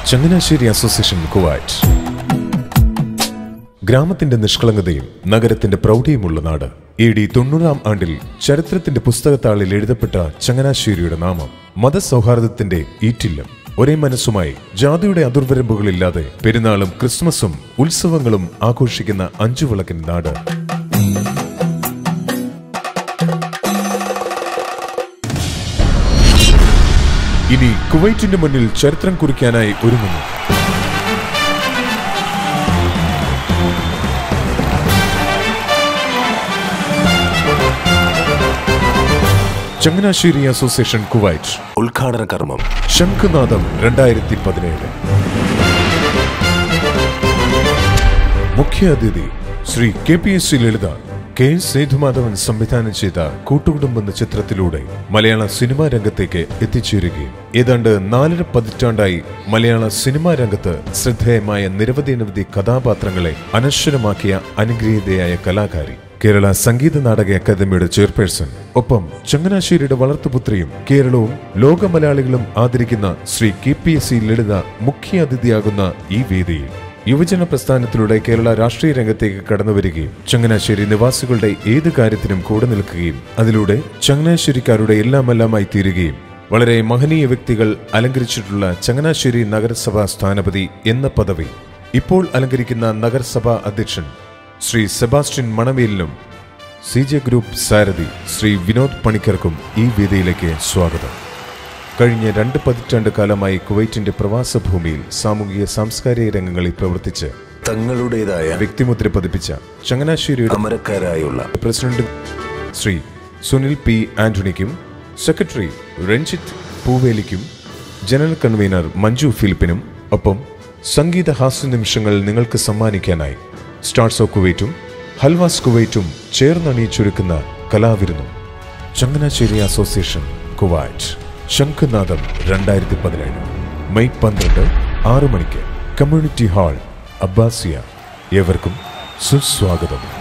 Changanassery association Kuwait ഗ്രാമത്തിന്റെ നിഷ്കളങ്കതയും നഗരത്തിന്റെ പ്രൗഢിയുമുള്ള നാട് എ ഡി തൊണ്ണൂറാം ആണ്ടിൽ ചരിത്രത്തിന്റെ പുസ്തകത്താളിൽ എഴുതപ്പെട്ട ചങ്ങനാശ്ശേരിയുടെ നാമം മതസൗഹാർദ്ദത്തിന്റെ ഈറ്റില്ലം ഒരേ മനസ്സുമായി ജാതിയുടെ അതിർവരമ്പുകളില്ലാതെ പെരുന്നാളും ക്രിസ്മസും ഉത്സവങ്ങളും ആഘോഷിക്കുന്ന അഞ്ചു വിളക്കിൻ നാട് ഇനി കുവൈറ്റിന്റെ മുന്നിൽ ചരിത്രം കുറിക്കാനായി ഒരുങ്ങുന്നു ചങ്ങനാശ്ശേരി അസോസിയേഷൻ കുവൈറ്റ് ഉദ്ഘാടന കർമ്മം ശംഖുനാഥം രണ്ടായിരത്തി പതിനേഴ് മുഖ്യ അതിഥി Shri K P S C Lalitha K S Sethumadhavan സംവിധാനം ചെയ്ത കൂട്ടുകുടുംബം എന്ന ചിത്രത്തിലൂടെ മലയാള സിനിമാ രംഗത്തേക്ക് എത്തിച്ചേരുകയും ഏതാണ്ട് നാലര പതിറ്റാണ്ടായി മലയാള സിനിമാ രംഗത്ത് ശ്രദ്ധേയമായ നിരവധി അനവധി കഥാപാത്രങ്ങളെ അനശ്വരമാക്കിയ അനുഗ്രഹീതയായ കലാകാരി കേരള സംഗീത നാടക അക്കാദമിയുടെ ചെയർപേഴ്സൺ ഒപ്പം ചങ്ങനാശ്ശേരിയുടെ വളർത്തുപുത്രിയും കേരളവും ലോക മലയാളികളും ആദരിക്കുന്ന Shri K P S C Lalitha മുഖ്യ അതിഥിയാകുന്ന ഈ വേദിയിൽ യുവജന പ്രസ്ഥാനത്തിലൂടെ കേരള രാഷ്ട്രീയ രംഗത്തേക്ക് കടന്നു വരികയും ചങ്ങനാശ്ശേരി നിവാസികളുടെ ഏത് കാര്യത്തിനും കൂടെ നിൽക്കുകയും അതിലൂടെ ചങ്ങനാശ്ശേരിക്കാരുടെ എല്ലാമെല്ലാമായി തീരുകയും വളരെ മഹനീയ വ്യക്തികൾ അലങ്കരിച്ചിട്ടുള്ള ചങ്ങനാശ്ശേരി നഗരസഭാ സ്ഥാനപതി എന്ന പദവി ഇപ്പോൾ അലങ്കരിക്കുന്ന നഗരസഭാ അധ്യക്ഷൻ ശ്രീ സെബാസ്റ്റ്യൻ മണമേലിനും സി ജെ ഗ്രൂപ്പ് സാരഥി ശ്രീ വിനോദ് പണിക്കർക്കും ഈ വേദിയിലേക്ക് സ്വാഗതം കഴിഞ്ഞ രണ്ട് പതിറ്റാണ്ട് കാലമായി കുവൈറ്റിന്റെ പ്രവാസ ഭൂമിയിൽ സാമൂഹിക സാംസ്കാരിക രംഗങ്ങളിൽ പ്രവർത്തിച്ച് തങ്ങളുടേതായ വ്യക്തിമുദ്ര പതിപ്പിച്ച ചങ്ങനാശ്ശേരിയുടെ അമരക്കാരായുള്ള പ്രസിഡന്റ് ശ്രീ സുനിൽ പി ആന്റണിക്കും സെക്രട്ടറി രഞ്ജിത്ത് പൂവേലിക്കും ജനറൽ കൺവീനർ മഞ്ജു ഫിലിപ്പിനും ഒപ്പം സംഗീത ഹാസ്യ നിമിഷങ്ങൾ നിങ്ങൾക്ക് സമ്മാനിക്കാനായി സ്റ്റാർസ് ഓഫ് കുവൈറ്റും ഹൽവാസ് കുവൈറ്റും ചേർന്നണിയിച്ചൊരുക്കുന്ന കലാവിരുന്നും ചങ്ങനാശ്ശേരി അസോസിയേഷൻ കുവൈറ്റ് ശംഖുനാഥം രണ്ടായിരത്തി പതിനേഴ് മെയ് പന്ത്രണ്ട് ആറു മണിക്ക് കമ്മ്യൂണിറ്റി ഹാൾ അബ്ബാസിയ ഏവർക്കും സുസ്വാഗതം